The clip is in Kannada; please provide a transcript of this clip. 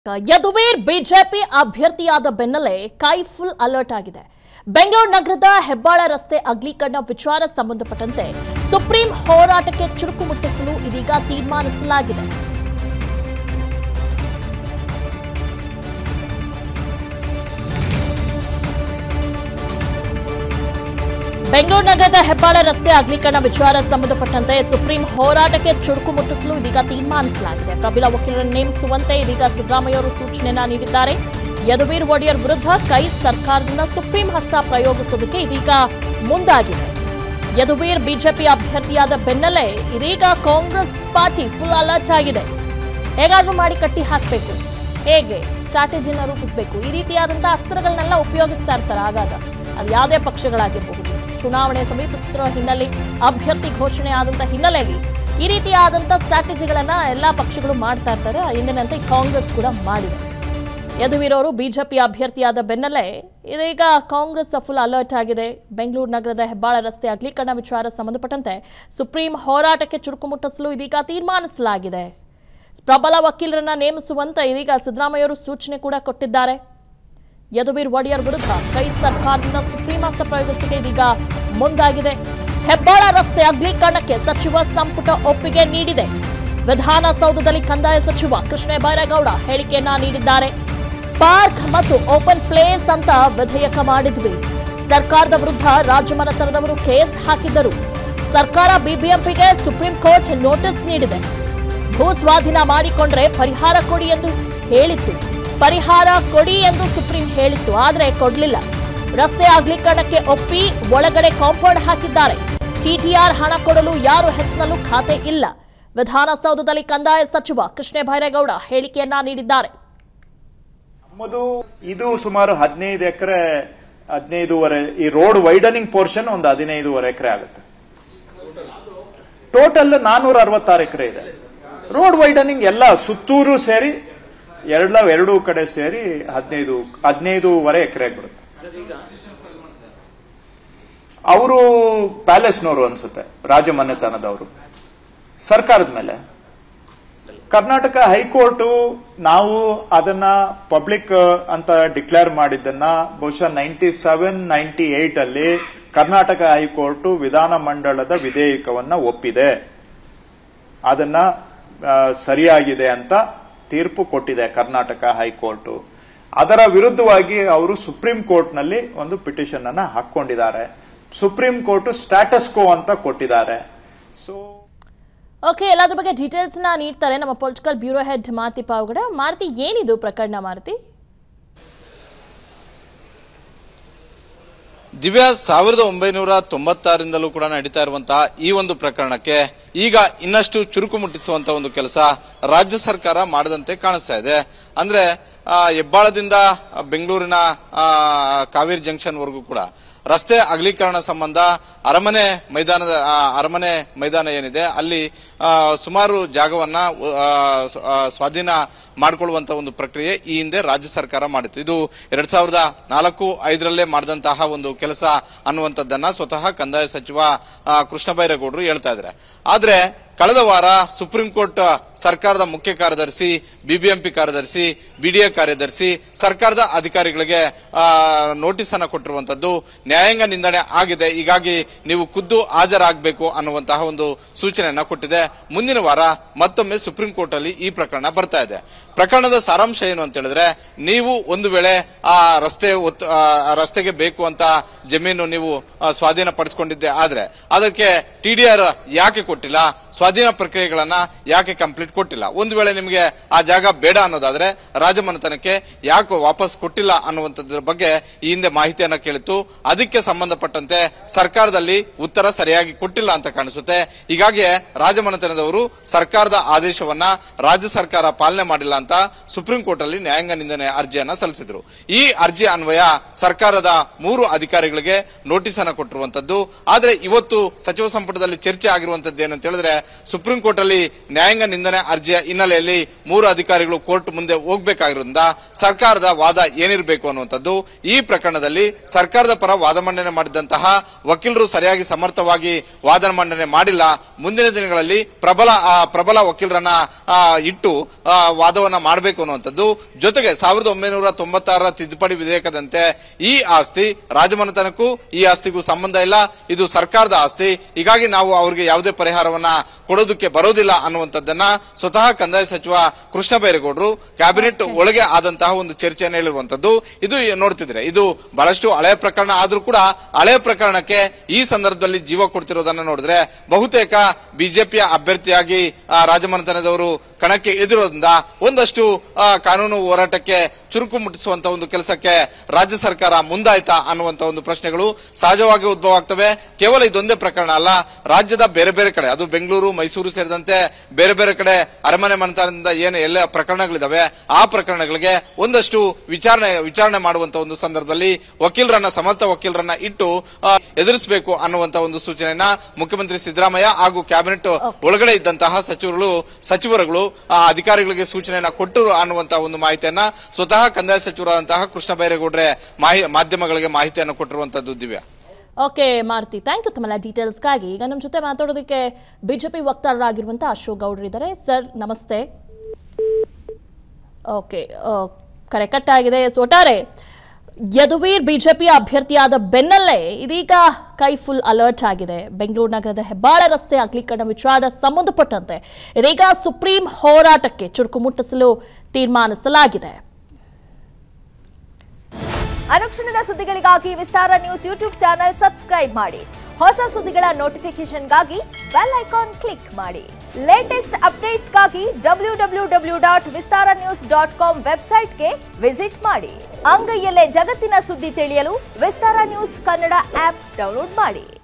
ಯದುವೀರ್ ಬಿಜೆಪಿ ಅಭ್ಯರ್ಥಿಯಾದ ಬೆನ್ನಲ್ಲೇ ಕೈ ಫುಲ್ ಅಲರ್ಟ್ ಆಗಿದೆ ಬೆಂಗಳೂರು ನಗರದ ಹೆಬ್ಬಾಳ ರಸ್ತೆ ಅಗ್ಲೀಕರಣ ವಿಚಾರ ಸಂಬಂಧಪಟ್ಟಂತೆ ಸುಪ್ರೀಂ ಹೋರಾಟಕ್ಕೆ ಚುರುಕು ಮುಟ್ಟಿಸಲು ಇದೀಗ ತೀರ್ಮಾನಿಸಲಾಗಿದೆ ಬೆಂಗಳೂರು ನಗರದ ಹೆಬ್ಬಾಳ ರಸ್ತೆ ಅಗ್ಲೀಕರಣ ವಿಚಾರ ಸಂಬಂಧಪಟ್ಟಂತೆ ಸುಪ್ರೀಂ ಹೋರಾಟಕ್ಕೆ ಚುರುಕು ಮುಟ್ಟಿಸಲು ಇದೀಗ ತೀರ್ಮಾನಿಸಲಾಗಿದೆ ಪ್ರಬಲ ವಕೀಲರನ್ನು ನೇಮಿಸುವಂತೆ ಇದೀಗ ಸಿದ್ದರಾಮಯ್ಯ ಅವರು ಸೂಚನೆಯನ್ನ ನೀಡಿದ್ದಾರೆ ಯದುವೀರ್ ಒಡೆಯರ್ ವಿರುದ್ಧ ಕೈ ಸರ್ಕಾರದಿಂದ ಸುಪ್ರೀಂ ಹಸ್ತ ಪ್ರಯೋಗಿಸೋದಕ್ಕೆ ಇದೀಗ ಮುಂದಾಗಿದೆ ಯದುವೀರ್ ಬಿಜೆಪಿ ಅಭ್ಯರ್ಥಿಯಾದ ಬೆನ್ನಲ್ಲೇ ಇದೀಗ ಕಾಂಗ್ರೆಸ್ ಪಾರ್ಟಿ ಫುಲ್ ಅಲರ್ಟ್ ಆಗಿದೆ ಹೇಗಾದ್ರೂ ಮಾಡಿ ಕಟ್ಟಿ ಹಾಕಬೇಕು ಹೇಗೆ ಸ್ಟ್ರಾಟಜಿನ ರೂಪಿಸಬೇಕು ಈ ರೀತಿಯಾದಂತಹ ಅಸ್ತ್ರಗಳನ್ನೆಲ್ಲ ಉಪಯೋಗಿಸ್ತಾ ಇರ್ತಾರೆ ಆಗಾಗ ಅದು ಯಾವುದೇ ಪಕ್ಷಗಳಾಗಿರಬಹುದು ಚುನಾವಣೆ ಸಮೀಪಿಸುತ್ತಿರುವ ಹಿನ್ನೆಲೆ ಅಭ್ಯರ್ಥಿ ಘೋಷಣೆ ಆದಂತ ಹಿನ್ನೆಲೆಯಲ್ಲಿ ಈ ರೀತಿಯಾದಂಥ ಸ್ಟ್ರಾಟಜಿಗಳನ್ನ ಎಲ್ಲಾ ಪಕ್ಷಗಳು ಮಾಡ್ತಾ ಇರ್ತಾರೆ ಎಂದಿನಂತೆ ಕಾಂಗ್ರೆಸ್ ಕೂಡ ಮಾಡಿದೆ ಯದುವೀರ್ ಅವರು ಬಿಜೆಪಿ ಅಭ್ಯರ್ಥಿಯಾದ ಬೆನ್ನಲ್ಲೇ ಇದೀಗ ಕಾಂಗ್ರೆಸ್ ಫುಲ್ ಅಲರ್ಟ್ ಆಗಿದೆ ಬೆಂಗಳೂರು ನಗರದ ಹೆಬ್ಬಾಳ ರಸ್ತೆ ಅಗಲೀಕರಣ ವಿಚಾರ ಸಂಬಂಧಪಟ್ಟಂತೆ ಸುಪ್ರೀಂ ಹೋರಾಟಕ್ಕೆ ಚುರುಕು ಮುಟ್ಟಿಸಲು ಇದೀಗ ತೀರ್ಮಾನಿಸಲಾಗಿದೆ ಪ್ರಬಲ ವಕೀಲರನ್ನ ನೇಮಿಸುವಂತೆ ಇದೀಗ ಸಿದ್ದರಾಮಯ್ಯವರು ಸೂಚನೆ ಕೂಡ ಕೊಟ್ಟಿದ್ದಾರೆ ಯದುವೀರ್ ಒಡೆಯರ್ ವಿರುದ್ಧ ಕೈ ಸರ್ಕಾರದಿಂದ ಸುಪ್ರೀಂ ಹಸ್ತ ಪ್ರಯೋಗಿಸಲಿಕ್ಕೆ ಇದೀಗ ಮುಂದಾಗಿದೆ ಹೆಬ್ಬಾಳ ರಸ್ತೆ ಅಗಲೀಕರಣಕ್ಕೆ ಸಚಿವ ಸಂಪುಟ ಒಪ್ಪಿಗೆ ನೀಡಿದೆ ವಿಧಾನಸೌಧದಲ್ಲಿ ಕಂದಾಯ ಸಚಿವ ಕೃಷ್ಣ ಬೈರೇಗೌಡ ಹೇಳಿಕೆಯನ್ನ ನೀಡಿದ್ದಾರೆ ಪಾರ್ಕ್ ಮತ್ತು ಓಪನ್ ಪ್ಲೇಸ್ ಅಂತ ವಿಧೇಯಕ ಮಾಡಿದ್ವಿ ಸರ್ಕಾರದ ವಿರುದ್ಧ ರಾಜ್ಯ ಮನೆತನದವರು ಕೇಸ್ ಹಾಕಿದ್ದರು ಸರ್ಕಾರ ಬಿಬಿಎಂಪಿಗೆ ಸುಪ್ರೀಂ ಕೋರ್ಟ್ ನೋಟಿಸ್ ನೀಡಿದೆ ಭೂ ಸ್ವಾಧೀನ ಮಾಡಿಕೊಂಡ್ರೆ ಪರಿಹಾರ ಕೊಡಿ ಎಂದು ಹೇಳಿತ್ತು ಪರಿಹಾರ ಕೊಡಿ ಎಂದು ಸುಪ್ರೀಂ ಹೇಳಿತ್ತು ಆದರೆ ಕೊಡ್ಲಿಲ್ಲ ರಸ್ತೆ ಅಗಲೀಕರಣಕ್ಕೆ ಒಪ್ಪಿ ಒಳಗಡೆ ಕಾಂಪೌಂಡ್ ಹಾಕಿದ್ದಾರೆ ಟಿಟಿಆರ್ ಹಣ ಕೊಡಲು ಯಾರು ಹೆಸರಿನಲ್ಲೂ ಖಾತೆ ಇಲ್ಲ ವಿಧಾನಸೌಧದಲ್ಲಿ ಕಂದಾಯ ಸಚಿವ ಕೃಷ್ಣ ಬೈರೇಗೌಡ ಹೇಳಿಕೆಯನ್ನ ನೀಡಿದ್ದಾರೆ ನಮ್ಮದು ಇದು ಸುಮಾರು ಹದಿನೈದು ಎಕರೆ ಹದಿನೈದೂವರೆ ಈ ರೋಡ್ ವೈಡನಿಂಗ್ ಪೋರ್ಷನ್ ಒಂದು ಹದಿನೈದೂವರೆ ಎಕರೆ ಆಗುತ್ತೆ ಟೋಟಲ್ ನಾನೂರ ಅರವತ್ತಾರು ಎಕರೆ ಇದೆ ರೋಡ್ ವೈಡನಿಂಗ್ ಎಲ್ಲ ಸುತ್ತೂರು ಸೇರಿ ಎರಡ್ಲ ಎರಡೂ ಕಡೆ ಸೇರಿ ಹದಿನೈದು ಹದಿನೈದೂವರೆ ಎಕರೆ ಬರುತ್ತೆ ಅವರು ಪ್ಯಾಲೇಸ್ನವರು ಅನ್ಸುತ್ತೆ ರಾಜಮನೆತನದವರು ಸರ್ಕಾರದ ಮೇಲೆ ಕರ್ನಾಟಕ ಹೈಕೋರ್ಟು ನಾವು ಅದನ್ನ ಪಬ್ಲಿಕ್ ಅಂತ ಡಿಕ್ಲೇರ್ ಮಾಡಿದ್ದನ್ನ ಬಹುಶಃ ನೈಂಟಿ ಸೆವೆನ್ ನೈಂಟಿ ಏಟ್ ಅಲ್ಲಿ ಕರ್ನಾಟಕ ಹೈಕೋರ್ಟು ವಿಧಾನ ಮಂಡಳದ ವಿಧೇಯಕವನ್ನ ಒಪ್ಪಿದೆ ಅದನ್ನ ಆ, ಸರಿಯಾಗಿದೆ ಅಂತ ತೀರ್ಪು ಕೊಟ್ಟಿದೆ ಕರ್ನಾಟಕ ಹೈಕೋರ್ಟು ಅದರ ವಿರುದ್ಧವಾಗಿ ಅವರು ಸುಪ್ರೀಂ ಕೋರ್ಟ್ನಲ್ಲಿ ಒಂದು ಪಿಟಿಷನ್ ಅನ್ನ ಹಾಕೊಂಡಿದ್ದಾರೆ ಸುಪ್ರೀಂ ಕೋರ್ಟ್ ಸ್ಟ್ಯಾಟಸ್ ಕೋ ಅಂತ ಕೊಟ್ಟಿದ್ದಾರೆ ಸೊ ಓಕೆ ಎಲ್ಲದ್ರ ಬಗ್ಗೆ ಡೀಟೇಲ್ಸ್ ನ ನೀಡ್ತಾರೆ ನಮ್ಮ political bureau head Maruti Pavagada Maruti ಏನಿದು ಪ್ರಕರಣ ಮಾರುತಿ ದಿವ್ಯಾ ಸಾವಿರದ ಒಂಬೈನೂರ ತೊಂಬತ್ತಾರಿಂದಲೂ ಕೂಡ ನಡೀತಾ ಇರುವಂತಹ ಈ ಒಂದು ಪ್ರಕರಣಕ್ಕೆ ಈಗ ಇನ್ನಷ್ಟು ಚುರುಕು ಮುಟ್ಟಿಸುವಂತ ಒಂದು ಕೆಲಸ ರಾಜ್ಯ ಸರ್ಕಾರ ಮಾಡದಂತೆ ಕಾಣಿಸ್ತಾ ಇದೆ ಅಂದ್ರೆ ಆ, ಹೆಬ್ಬಾಳದಿಂದ ಬೆಂಗಳೂರಿನ ಆ, ಕಾವೇರಿ ಜಂಕ್ಷನ್ ವರೆಗೂ ಕೂಡ ರಸ್ತೆ ಅಗಲೀಕರಣ ಸಂಬಂಧ ಅರಮನೆ ಮೈದಾನದ ಆ, ಅರಮನೆ ಮೈದಾನ ಏನಿದೆ ಅಲ್ಲಿ ಆ, ಸುಮಾರು ಜಾಗವನ್ನ ಆ, ಸ- ಆ, ಸ್ವಾಧೀನ ಮಾಡಿಕೊಳ್ಳುವಂತ ಒಂದು ಪ್ರಕ್ರಿಯೆ ಈ ಹಿಂದೆ ರಾಜ್ಯ ಸರ್ಕಾರ ಮಾಡಿತ್ತು ಇದು ಎರಡ್ ಸಾವಿರದ ನಾಲ್ಕು ಐದರಲ್ಲೇ ಮಾಡಿದಂತಹ ಒಂದು ಕೆಲಸ ಅನ್ನುವಂಥದ್ದನ್ನ ಸ್ವತಃ ಕಂದಾಯ ಸಚಿವ ಆ, ಕೃಷ್ಣ ಬೈರೇಗೌಡರು ಹೇಳ್ತಾ ಇದ್ದಾರೆ ಆದ್ರೆ ಕಳೆದ ವಾರ ಸುಪ್ರೀಂ ಕೋರ್ಟ್ ಸರ್ಕಾರದ ಮುಖ್ಯ ಕಾರ್ಯದರ್ಶಿ ಬಿಬಿಎಂಪಿ ಕಾರ್ಯದರ್ಶಿ ಬಿಡಿಎ ಕಾರ್ಯದರ್ಶಿ ಸರ್ಕಾರದ ಅಧಿಕಾರಿಗಳಿಗೆ ಆ, ನೋಟಿಸ್ ಅನ್ನ ಕೊಟ್ಟಿರುವಂತದ್ದು ನ್ಯಾಯಾಂಗ ನಿಂದನೆ ಆಗಿದೆ ಹೀಗಾಗಿ ನೀವು ಖುದ್ದು ಹಾಜರಾಗಬೇಕು ಅನ್ನುವಂತಹ ಒಂದು ಸೂಚನೆಯನ್ನ ಕೊಟ್ಟಿದೆ ಮುಂದಿನ ವಾರ ಮತ್ತೊಮ್ಮೆ ಸುಪ್ರೀಂ ಕೋರ್ಟ್ ಅಲ್ಲಿ ಈ ಪ್ರಕರಣ ಬರ್ತಾ ಇದೆ ಪ್ರಕರಣದ ಸಾರಾಂಶ ಏನು ಅಂತ ಹೇಳಿದ್ರೆ ನೀವು ಒಂದು ವೇಳೆ ಆ ರಸ್ತೆ ಒತ್ತು- ಆ ರಸ್ತೆಗೆ ಬೇಕು ಅಂತ ಜಮೀನು ನೀವು ಆ, ಸ್ವಾಧೀನ ಪಡಿಸ್ಕೊಂಡಿದ್ದೆ ಆದ್ರೆ ಅದಕ್ಕೆ ಟಿಡಿಆರ್ ಯಾಕೆ ಕೊಟ್ಟಿಲ್ಲ ಸ್ವಾಧೀನ ಪ್ರಕ್ರಿಯೆಗಳನ್ನ ಯಾಕೆ ಕಂಪ್ಲೀಟ್ ಕೊಟ್ಟಿಲ್ಲ ಒಂದು ವೇಳೆ ನಿಮಗೆ ಆ ಜಾಗ ಬೇಡ ಅನ್ನೋದಾದ್ರೆ ರಾಜಮನೆತನಕ್ಕೆ ಯಾಕೆ ವಾಪಸ್ ಕೊಟ್ಟಿಲ್ಲ ಅನ್ನುವಂಥದ್ರ ಬಗ್ಗೆ ಈ ಹಿಂದೆ ಮಾಹಿತಿಯನ್ನ ಕೇಳಿತ್ತು ಅದಕ್ಕೆ ಸಂಬಂಧಪಟ್ಟಂತೆ ಸರ್ಕಾರದಲ್ಲಿ ಉತ್ತರ ಸರಿಯಾಗಿ ಕೊಟ್ಟಿಲ್ಲ ಅಂತ ಕಾಣಿಸುತ್ತೆ ಹೀಗಾಗಿ ರಾಜಮನೆತನದವರು ಸರ್ಕಾರದ ಆದೇಶವನ್ನ ರಾಜ್ಯ ಸರ್ಕಾರ ಪಾಲನೆ ಮಾಡಿಲ್ಲ ಅಂತ ಸುಪ್ರೀಂ ಕೋರ್ಟ್ ಅಲ್ಲಿ ನ್ಯಾಯಾಂಗ ನಿಂದನೆ ಅರ್ಜಿಯನ್ನ ಸಲ್ಲಿಸಿದ್ರು ಈ ಅರ್ಜಿ ಅನ್ವಯ ಸರ್ಕಾರದ ಮೂರು ಅಧಿಕಾರಿಗಳಿಗೆ ನೋಟಿಸ್ ಅನ್ನ ಕೊಟ್ಟಿರುವಂತದ್ದು ಆದ್ರೆ ಇವತ್ತು ಸಚಿವ ಸಂಪುಟದಲ್ಲಿ ಚರ್ಚೆ ಆಗಿರುವಂತದ್ದು ಏನಂತ ಹೇಳಿದ್ರೆ ಸುಪ್ರೀಂ ಕೋರ್ಟ್ ಅಲ್ಲಿ ನ್ಯಾಯಾಂಗ ನಿಂದನೆ ಅರ್ಜಿಯ ಹಿನ್ನೆಲೆಯಲ್ಲಿ ಮೂರು ಅಧಿಕಾರಿಗಳು ಕೋರ್ಟ್ ಮುಂದೆ ಹೋಗ್ಬೇಕಾಗಿರೋದ್ರಿಂದ ಸರ್ಕಾರದ ವಾದ ಏನಿರಬೇಕು ಅನ್ನುವಂಥದ್ದು ಈ ಪ್ರಕರಣದಲ್ಲಿ ಸರ್ಕಾರದ ಪರ ವಾದ ಮಂಡನೆ ಮಾಡಿದಂತಹ ವಕೀಲರು ಸರಿಯಾಗಿ ಸಮರ್ಥವಾಗಿ ವಾದ ಮಂಡನೆ ಮಾಡಿಲ್ಲ ಮುಂದಿನ ದಿನಗಳಲ್ಲಿ ಪ್ರಬಲ ಆ, ಪ್ರಬಲ ವಕೀಲರನ್ನ ಆ, ಇಟ್ಟು ಆ, ವಾದವನ್ನ ಕೆಲಸವನ್ನ ಮಾಡಬೇಕು ಅನ್ನುವಂಥದ್ದು ಜೊತೆಗೆ ಸಾವಿರದ ಒಂಬೈನೂರ ತೊಂಬತ್ತಾರರ ತಿದ್ದುಪಡಿ ವಿಧೇಯಕದಂತೆ ಈ ಆಸ್ತಿ ರಾಜಮನೆತನಕ್ಕೂ ಈ ಆಸ್ತಿಗೂ ಸಂಬಂಧ ಇಲ್ಲ ಇದು ಸರ್ಕಾರದ ಆಸ್ತಿ ಹೀಗಾಗಿ ನಾವು ಅವರಿಗೆ ಯಾವುದೇ ಪರಿಹಾರವನ್ನ ಕೊಡೋದಕ್ಕೆ ಬರೋದಿಲ್ಲ ಅನ್ನುವಂಥದ್ದನ್ನ ಸ್ವತಃ ಕಂದಾಯ ಸಚಿವ ಕೃಷ್ಣ ಬೈರೇಗೌಡರು ಕ್ಯಾಬಿನೆಟ್ ಒಳಗೆ ಆದಂತಹ ಒಂದು ಚರ್ಚೆಯನ್ನು ಹೇಳಿರುವಂತದ್ದು ಇದು ನೋಡ್ತಿದ್ರೆ ಇದು ಬಹಳಷ್ಟು ಹಳೆಯ ಪ್ರಕರಣ ಆದ್ರೂ ಕೂಡ ಹಳೆಯ ಪ್ರಕರಣಕ್ಕೆ ಈ ಸಂದರ್ಭದಲ್ಲಿ ಜೀವ ಕೊಡ್ತಿರೋದನ್ನ ನೋಡಿದ್ರೆ ಬಹುತೇಕ ಬಿಜೆಪಿಯ ಅಭ್ಯರ್ಥಿಯಾಗಿ ಆ, ರಾಜಮನೆತನದವರು ಕಣಕ್ಕೆ ಇಳಿದಿರೋದ್ರಿಂದ ಒಂದಷ್ಟು ಆ, ಕಾನೂನು ಹೋರಾಟಕ್ಕೆ ಚುರುಕು ಮುಟ್ಟಿಸುವಂತ ಒಂದು ಕೆಲಸಕ್ಕೆ ರಾಜ್ಯ ಸರ್ಕಾರ ಮುಂದಾಯ್ತಾ ಅನ್ನುವಂತ ಒಂದು ಪ್ರಶ್ನೆಗಳು ಸಹಜವಾಗಿ ಉದ್ಭವ ಆಗ್ತವೆ ಕೇವಲ ಇದೊಂದೇ ಪ್ರಕರಣ ಅಲ್ಲ ರಾಜ್ಯದ ಬೇರೆ ಬೇರೆ ಕಡೆ ಅದು ಬೆಂಗಳೂರು ಮೈಸೂರು ಸೇರಿದಂತೆ ಬೇರೆ ಬೇರೆ ಕಡೆ ಅರಮನೆ ಮನೆತನದಿಂದ ಏನು ಎಲ್ಲ ಪ್ರಕರಣಗಳಿದಾವೆ ಆ ಪ್ರಕರಣಗಳಿಗೆ ಒಂದಷ್ಟು ವಿಚಾರಣೆ ವಿಚಾರಣೆ ಮಾಡುವಂತ ಒಂದು ಸಂದರ್ಭದಲ್ಲಿ ವಕೀಲರನ್ನ ಸಮರ್ಥ ವಕೀಲರನ್ನ ಇಟ್ಟು ಆ, ಎದುರಿಸಬೇಕು ಅನ್ನುವಂತ ಒಂದು ಸೂಚನೆಯನ್ನ ಮುಖ್ಯಮಂತ್ರಿ ಸಿದ್ದರಾಮಯ್ಯ ಹಾಗೂ ಕ್ಯಾಬಿನೆಟ್ ಒಳಗಡೆ ಇದ್ದಂತಹ ಸಚಿವರುಗಳು ಸಚಿವರುಗಳು ಆ ಅಧಿಕಾರಿಗಳಿಗೆ ಸೂಚನೆಯನ್ನ ಕೊಟ್ಟರು ಅನ್ನುವಂತ ಒಂದು ಮಾಹಿತಿಯನ್ನ ಸ್ವತಃ ಕಂದಾಯ ಸಚಿವರಾದಂತಹ ಕೃಷ್ಣ ಬೈರೇಗೌಡ್ರೆ ಮಾಹಿ ಮಾಧ್ಯಮಗಳಿಗೆ ಮಾಹಿತಿಯನ್ನು ಕೊಟ್ಟಿರುವಂತದ್ದು Divya okay Maruti thank you ತಮ್ಮೆಲ್ಲ ಡೀಟೇಲ್ಸ್ಗಾಗಿ ಈಗ ನಮ್ಮ ಜೊತೆ ಮಾತಾಡೋದಕ್ಕೆ ಬಿಜೆಪಿ ವಕ್ತಾರರಾಗಿರುವಂಥ ಅಶೋಕ್ ಗೌಡ್ರು ಇದ್ದಾರೆ ಸರ್ ನಮಸ್ತೆ ಓಕೆ ಕರೆ ಕಟ್ ಆಗಿದೆ ಎಸ್ ಒಟ್ಟಾರೆ ಯದುವೀರ್ ಬಿಜೆಪಿ ಅಭ್ಯರ್ಥಿಯಾದ ಬೆನ್ನಲ್ಲೇ ಇದೀಗ ಕೈ ಫುಲ್ ಅಲರ್ಟ್ ಆಗಿದೆ ಬೆಂಗಳೂರು ನಗರದ ಹೆಬ್ಬಾಳ ರಸ್ತೆ ಅಗಲೀಕರಣ ವಿಚಾರ ಸಂಬಂಧಪಟ್ಟಂತೆ ಇದೀಗ ಸುಪ್ರೀಂ ಹೋರಾಟಕ್ಕೆ ಚುರುಕು ಮುಟ್ಟಿಸಲು ತೀರ್ಮಾನಿಸಲಾಗಿದೆ ಅನುಕ್ಷಣದ ಸುದ್ದಿಗಳಿಗಾಗಿ Vistara news YouTube channel subscribe ಮಾಡಿ ಹೊಸ ಸುದ್ದಿಗಳ ನೋಟಿಫಿಕೇಶನ್ಗಾಗಿ ಬೆಲ್ ಐಕಾನ್ ಕ್ಲಿಕ್ ಮಾಡಿ ಲೇಟೆಸ್ಟ್ ಅಪ್ಡೇಟ್ಸ್ಗಾಗಿ W W W dot Vistara news dot com ವೆಬ್ಸೈಟ್ಗೆ ವಿಸಿಟ್ ಮಾಡಿ ಅಂಗೈಯಲ್ಲೇ ಜಗತ್ತಿನ ಸುದ್ದಿ ತಿಳಿಯಲು Vistara news Kannada app download ಮಾಡಿ